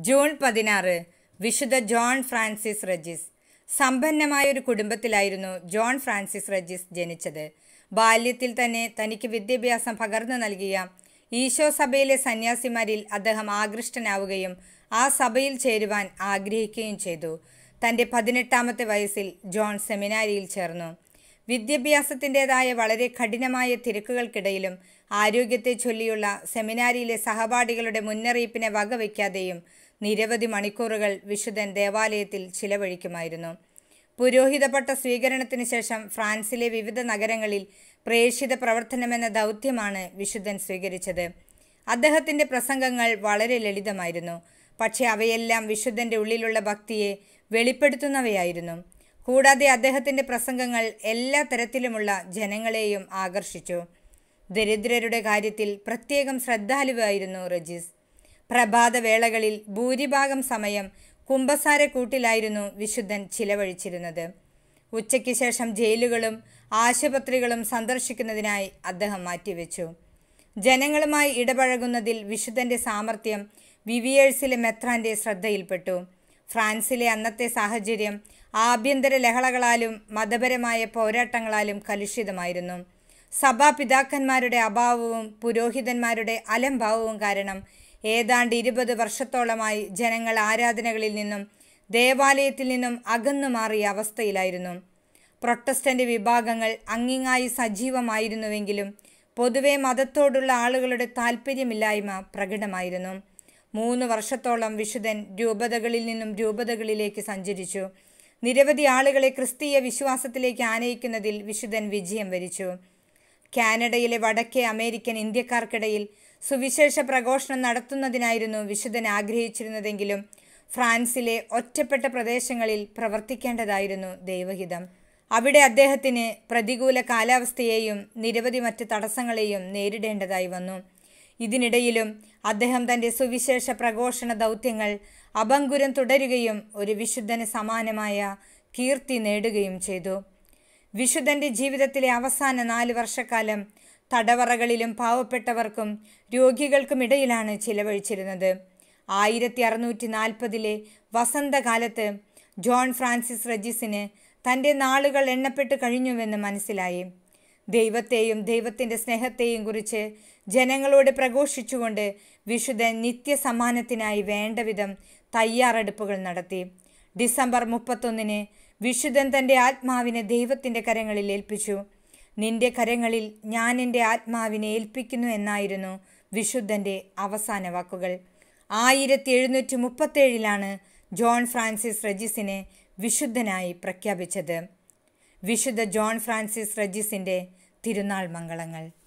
June പതിനാറ് വിശുദ്ധ John Francis റജിസ് സമ്പന്നമായ ഒരു കുടുംബത്തിലായിരുന്നു ജോൺ ഫ്രാൻസിസ് റജിസ് ജനിച്ചത് ബാല്യത്തിൽ തന്നെ തനിക്ക് വിദ്യാഭ്യാസം പകർന്നു നൽകിയ ഈശോ സഭയിലെ സന്യാസിമാരിൽ അദ്ദേഹം ആകൃഷ്ടനാവുകയും ആ സഭയിൽ ചേരുവാൻ ആഗ്രഹിക്കുകയും ചെയ്തു തൻ്റെ പതിനെട്ടാമത്തെ വയസ്സിൽ ജോൺ സെമിനാരിയിൽ ചേർന്നു വിദ്യാഭ്യാസത്തിൻ്റെതായ വളരെ കഠിനമായ തിരക്കുകൾക്കിടയിലും ആരോഗ്യത്തെ ചൊല്ലിയുള്ള സെമിനാരിയിലെ സഹപാഠികളുടെ മുന്നറിയിപ്പിനെ വകവയ്ക്കാതെയും നിരവധി മണിക്കൂറുകൾ വിശുദ്ധൻ ദേവാലയത്തിൽ ചിലവഴിക്കുമായിരുന്നു പുരോഹിതപ്പെട്ട സ്വീകരണത്തിന് ശേഷം ഫ്രാൻസിലെ വിവിധ നഗരങ്ങളിൽ പ്രേക്ഷിത പ്രവർത്തനമെന്ന ദൗത്യമാണ് വിശുദ്ധൻ സ്വീകരിച്ചത് അദ്ദേഹത്തിൻ്റെ പ്രസംഗങ്ങൾ വളരെ ലളിതമായിരുന്നു പക്ഷേ അവയെല്ലാം വിശുദ്ധൻ്റെ ഉള്ളിലുള്ള ഭക്തിയെ വെളിപ്പെടുത്തുന്നവയായിരുന്നു കൂടാതെ അദ്ദേഹത്തിൻ്റെ പ്രസംഗങ്ങൾ എല്ലാ തരത്തിലുമുള്ള ജനങ്ങളെയും ആകർഷിച്ചു ദരിദ്രരുടെ കാര്യത്തിൽ പ്രത്യേകം ശ്രദ്ധാലുവായിരുന്നു റജിസ് പ്രഭാതവേളകളിൽ ഭൂരിഭാഗം സമയം കുമ്പസാരക്കൂട്ടിലായിരുന്നു വിശുദ്ധൻ ചിലവഴിച്ചിരുന്നത് ഉച്ചയ്ക്ക് ശേഷം ജയിലുകളും ആശുപത്രികളും സന്ദർശിക്കുന്നതിനായി അദ്ദേഹം മാറ്റിവെച്ചു ജനങ്ങളുമായി ഇടപഴകുന്നതിൽ വിശുദ്ധൻ്റെ സാമർഥ്യം വിവിയേഴ്സിലെ മെത്രാൻ്റെ ശ്രദ്ധയിൽപ്പെട്ടു ഫ്രാൻസിലെ അന്നത്തെ സാഹചര്യം ആഭ്യന്തര ലഹളകളാലും മതപരമായ പോരാട്ടങ്ങളാലും കലുഷിതമായിരുന്നു സഭാപിതാക്കന്മാരുടെ അഭാവവും പുരോഹിതന്മാരുടെ അലംഭാവവും കാരണം ഏതാണ്ട് ഇരുപത് വർഷത്തോളമായി ജനങ്ങൾ ആരാധനകളിൽ നിന്നും ദേവാലയത്തിൽ നിന്നും അകന്നു മാറിയ അവസ്ഥയിലായിരുന്നു പ്രൊട്ടസ്റ്റന്റ് വിഭാഗങ്ങൾ അങ്ങിങ്ങായി സജീവമായിരുന്നുവെങ്കിലും പൊതുവെ മതത്തോടുള്ള ആളുകളുടെ താല്പര്യമില്ലായ്മ പ്രകടമായിരുന്നു മൂന്ന് വർഷത്തോളം വിശുദ്ധൻ രൂപതകളിൽ നിന്നും രൂപതകളിലേക്ക് സഞ്ചരിച്ചു നിരവധി ആളുകളെ ക്രിസ്തീയ വിശ്വാസത്തിലേക്ക് ആനയിക്കുന്നതിൽ വിശുദ്ധൻ വിജയം വരിച്ചു കാനഡയിലെ വടക്കേ അമേരിക്കൻ ഇന്ത്യക്കാർക്കിടയിൽ സുവിശേഷ പ്രഘോഷണം നടത്തുന്നതിനായിരുന്നു വിശുദ്ധൻ ആഗ്രഹിച്ചിരുന്നതെങ്കിലും ഫ്രാൻസിലെ ഒറ്റപ്പെട്ട പ്രദേശങ്ങളിൽ പ്രവർത്തിക്കേണ്ടതായിരുന്നു ദൈവഹിതം അവിടെ അദ്ദേഹത്തിന് പ്രതികൂല കാലാവസ്ഥയെയും നിരവധി മറ്റ് തടസ്സങ്ങളെയും നേരിടേണ്ടതായി വന്നു ഇതിനിടയിലും അദ്ദേഹം തൻ്റെ സുവിശേഷ പ്രഘോഷണ ദൗത്യങ്ങൾ അഭംഗുരം തുടരുകയും ഒരു വിശുദ്ധന് സമാനമായ കീർത്തി നേടുകയും ചെയ്തു വിശുദ്ധൻ്റെ ജീവിതത്തിലെ അവസാന നാല് വർഷക്കാലം തടവറകളിലും പാവപ്പെട്ടവർക്കും രോഗികൾക്കുമിടയിലാണ് ചിലവഴിച്ചിരുന്നത് ആയിരത്തി അറുന്നൂറ്റി നാൽപ്പതിലെ വസന്തകാലത്ത് ജോൺ ഫ്രാൻസിസ് റജിസിന് തൻ്റെ നാളുകൾ എണ്ണപ്പെട്ട് കഴിഞ്ഞുവെന്ന് മനസ്സിലായി ദൈവത്തെയും ദൈവത്തിൻ്റെ സ്നേഹത്തെയും കുറിച്ച് ജനങ്ങളോട് പ്രഘോഷിച്ചുകൊണ്ട് വിശുദ്ധൻ നിത്യസമ്മാനത്തിനായി വേണ്ട വിധം തയ്യാറെടുപ്പുകൾ നടത്തി ഡിസംബർ മുപ്പത്തൊന്നിന് വിശുദ്ധൻ തൻ്റെ ആത്മാവിനെ ദൈവത്തിൻ്റെ കരങ്ങളിൽ ഏൽപ്പിച്ചു നിന്റെ കരങ്ങളിൽ ഞാൻ എൻ്റെ ആത്മാവിനെ ഏൽപ്പിക്കുന്നു എന്നായിരുന്നു വിശുദ്ധൻ്റെ അവസാന വാക്കുകൾ ആയിരത്തി എഴുന്നൂറ്റി മുപ്പത്തേഴിലാണ് ജോൺ ഫ്രാൻസിസ് റജിസിനെ വിശുദ്ധനായി പ്രഖ്യാപിച്ചത് വിശുദ്ധ ജോൺ ഫ്രാൻസിസ് റജിസിൻ്റെ തിരുനാൾ മംഗളങ്ങൾ